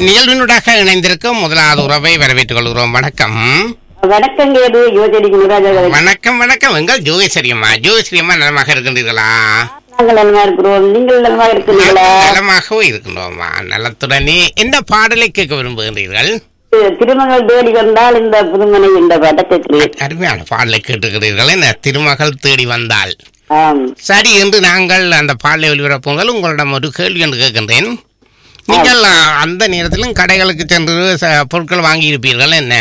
நிகழ்வினூடாக இணைந்திருக்கும் முதலாவது உறவை வரவேற்றுக் கொள்கிறோம் வணக்கம் வணக்கங்க இது யோசடி குருராஜா கதை. வணக்கம் வணக்கம் எங்கள் ஜோகேஸ்வரியம்மா ஜோகேஸ்வரியம்மா நலமாக இருக்கின்றீர்களா நாங்கள் நலமா இருக்கிறோம் நீங்கள் நலமா இருக்கிறீங்களா நலமாகவும் இருக்கின்றோம்மா நலத்துடனே என்ன பாடலை கேட்க விரும்புகின்றீர்கள் திருமகள் தேடி வந்தால் இந்த புதுமனை இந்த வடக்கு அருமையான பாடலை கேட்டுக்கிறீர்கள் என்ன திருமகள் தேடி வந்தால் ஆம் சரி என்று நாங்கள் அந்த பாடலை ஒளிபரப்புங்கள் உங்களிடம் ஒரு கேள்வி என்று கேட்கின்றேன் நீங்கள் அ, அந்த நேரத்திலும் கடைகளுக்கு சென்று ச- பொருட்கள் வாங்கி இருப்பீர்கள் என்ன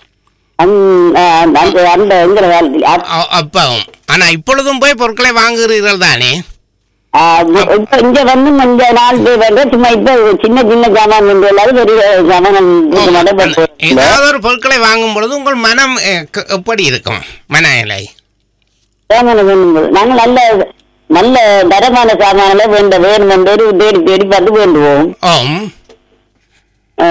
அந்த அந்த அந்த எங்கிற காலத்தில் அப்- அ- அப்பவும் ஆனா இப்பொழுதும் போய் பொருட்களை வாங்குகிறீர்கள் தானே ஆ, இப்ப இங்க வந்து கொஞ்ச நாள் போய் வந்து சும்மா இப்ப சின்ன சின்ன சாமான் வந்து எல்லாரும் பெரிய சாமான் நடைபெற்று ஏதாவது ஒரு பொருட்களை வாங்கும் பொழுது உங்கள் மனம் எ, க- எப்படி இருக்கும் மனநிலை சாமான வேண்டும்போது நாங்கள் நல்ல நல்ல தரமான சாமான்களை வேண்ட வேணும் என்று தேடி தேடி பார்த்து வேண்டுவோம் ஓம் ஆ,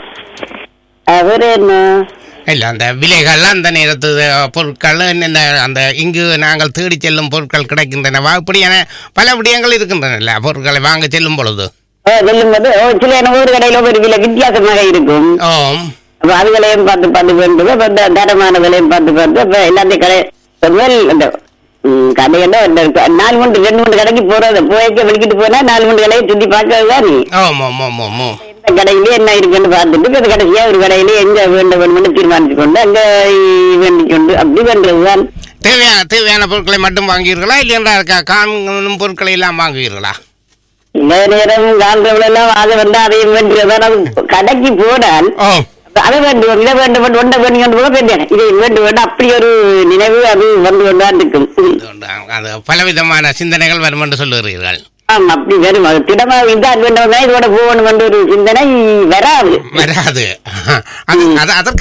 ஆ, வேற என்ன இல்ல அந்த விலைகள் அந்த நேரத்து அ, பொருட்கள் இந்த அந்த இங்கு நாங்கள் தேடி செல்லும் பொருட்கள் கிடைக்கின்றனவா இப்படியான பல விடயங்கள் இருக்கின்றன பொருட்களை வாங்க செல்லும் பொழுது ஆ, சொல்லும்போது ஓ, சில என்ன ஒரு கடையில ஒரு விலை வித்தியாசமாக இருக்கும் ஓம் அப்ப அதுகளையும் பார்த்து பார்த்து வேண்டுது அப்ப இந்த தரமான விலையும் பார்த்து பார்த்து அப்ப எல்லாத்தையும் கடை இப்ப மேல் இந்த ம், கடையில இந்த இருக்கு. நாலு மூணு ரெண்டு மூணு கடைக்கு போறது போய்க்க வெளிக்கிட்டு போனா நாலு மூணு கடையை சுத்தி பார்க்கறது நீ ஓம் ஓம் ஓம் ஓம் ஓம் இந்த கடையிலே என்ன இருக்குன்னு பார்த்துட்டு அது கடைசியா ஒரு கடையிலே எங்க வேண்ட வேணும்னு தீர்மானிச்சு கொண்டு அங்க வேண்டிக் கொண்டு அப்படி பண்றதுதான் தேவையான தேவையான பொருட்களை மட்டும் வாங்குவீர்களா இல்லை என்றால் கா- காணும் பொருட்களை எல்லாம் வாங்குவீர்களா இந்த நேரம் காண்றவங்க எல்லாம் அதை வந்து அதையும் வேண்டியதான் அது கடைக்கு போனால் ஓ அதை வேண்டும் இதை வேண்டும் வேண்டும் ஒன்றை வேண்டும் என்று போக வேண்டியது இதை வேண்டும் வேண்டும் அப்படி ஒரு நினைவு அது வந்து கொண்டுதான் இருக்கும் ம். அது பலவிதமான சிந்தனைகள் வரும் என்று சொல்லுகிறீர்கள் ஆமா அப்படி வரும் அது திடமா இதான் வேண்டும் இதோட போகணும் என்ற ஒரு சிந்தனை வராது வராது அது அது அதற்கு